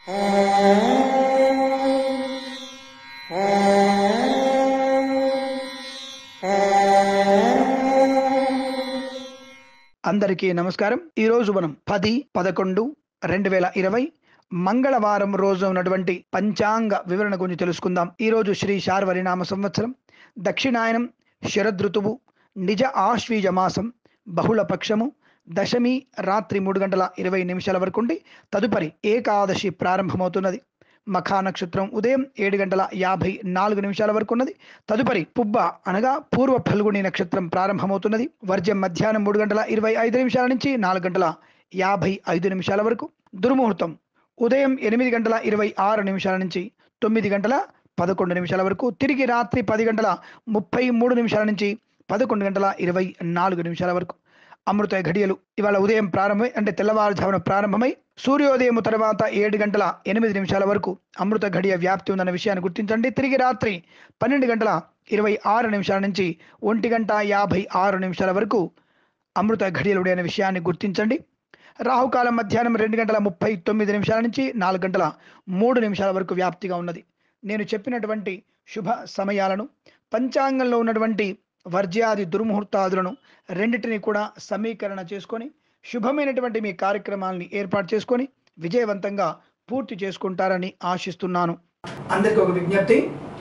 అందరికీ నమస్కారం ఈరోజు మనం పది పదకొండు రెండు వేల ఇరవై మంగళవారం రోజు ఉన్నటువంటి పంచాంగ వివరణ గురించి తెలుసుకుందాం ఈరోజు శ్రీ శార్వరినామ సంవత్సరం దక్షిణాయనం శరదృతువు నిజ ఆశ్వీజ మాసం బహుళ పక్షము దశమి రాత్రి మూడు గంటల ఇరవై నిమిషాల వరకు ఉండి తదుపరి ఏకాదశి ప్రారంభమవుతున్నది మఖా నక్షత్రం ఉదయం ఏడు గంటల యాభై నాలుగు నిమిషాల వరకు ఉన్నది తదుపరి పుబ్బ అనగా పూర్వ ఫల్గుని నక్షత్రం ప్రారంభమవుతున్నది వర్జం మధ్యాహ్నం మూడు గంటల ఇరవై ఐదు నిమిషాల నుంచి నాలుగు గంటల యాభై ఐదు నిమిషాల వరకు దుర్ముహూర్తం ఉదయం ఎనిమిది గంటల ఇరవై ఆరు నిమిషాల నుంచి తొమ్మిది గంటల పదకొండు నిమిషాల వరకు తిరిగి రాత్రి పది గంటల ముప్పై మూడు నిమిషాల నుంచి పదకొండు గంటల ఇరవై నాలుగు నిమిషాల వరకు అమృత ఘడియలు ఇవాళ ఉదయం ప్రారంభమై అంటే తెల్లవారుజామున ప్రారంభమై సూర్యోదయం తర్వాత ఏడు గంటల ఎనిమిది నిమిషాల వరకు అమృత ఘడియ వ్యాప్తి ఉందన్న విషయాన్ని గుర్తించండి తిరిగి రాత్రి పన్నెండు గంటల ఇరవై ఆరు నిమిషాల నుంచి ఒంటి గంట యాభై ఆరు నిమిషాల వరకు అమృత ఘడియలుడే అనే విషయాన్ని గుర్తించండి రాహుకాలం మధ్యాహ్నం రెండు గంటల ముప్పై తొమ్మిది నిమిషాల నుంచి నాలుగు గంటల మూడు నిమిషాల వరకు వ్యాప్తిగా ఉన్నది నేను చెప్పినటువంటి శుభ సమయాలను పంచాంగంలో ఉన్నటువంటి వర్జ్యాది దుర్ముహూర్తాదులను రెండింటిని కూడా సమీకరణ చేసుకొని శుభమైనటువంటి మీ కార్యక్రమాలని ఏర్పాటు చేసుకొని విజయవంతంగా పూర్తి చేసుకుంటారని ఆశిస్తున్నాను అందరికీ ఒక విజ్ఞప్తి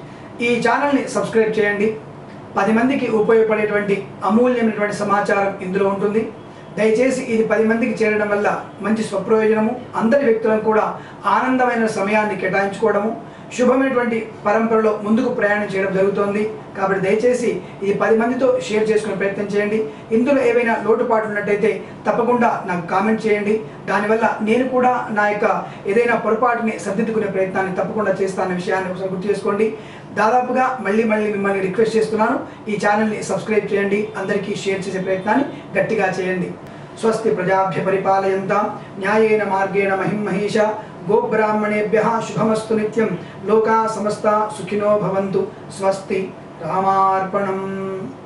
ఈ ఛానల్ని సబ్స్క్రైబ్ చేయండి పది మందికి ఉపయోగపడేటువంటి అమూల్యమైనటువంటి సమాచారం ఇందులో ఉంటుంది దయచేసి ఇది పది మందికి చేరడం వల్ల మంచి స్వప్రయోజనము అందరి వ్యక్తులను కూడా ఆనందమైన సమయాన్ని కేటాయించుకోవడము శుభమైనటువంటి పరంపరలో ముందుకు ప్రయాణం చేయడం జరుగుతోంది కాబట్టి దయచేసి ఇది పది మందితో షేర్ చేసుకునే ప్రయత్నం చేయండి ఇందులో ఏవైనా లోటుపాట్లు ఉన్నట్టయితే తప్పకుండా నాకు కామెంట్ చేయండి దానివల్ల నేను కూడా నా యొక్క ఏదైనా పొరపాటుని సర్దిద్దుకునే ప్రయత్నాన్ని తప్పకుండా చేస్తానన్న విషయాన్ని ఒకసారి గుర్తు చేసుకోండి దాదాపుగా మళ్ళీ మళ్ళీ మిమ్మల్ని రిక్వెస్ట్ చేస్తున్నాను ఈ ఛానల్ని సబ్స్క్రైబ్ చేయండి అందరికీ షేర్ చేసే ప్రయత్నాన్ని గట్టిగా చేయండి స్వస్తి ప్రజాభ్య పరిపాలయంతాం న్యాయేన మార్గేణ మహిం మహేష గోబ్రాహ్మణేభ్య శుభమస్తు నిత్యం లోకా సమస్త సుఖినో భవంతు స్వస్తి రామార్పణం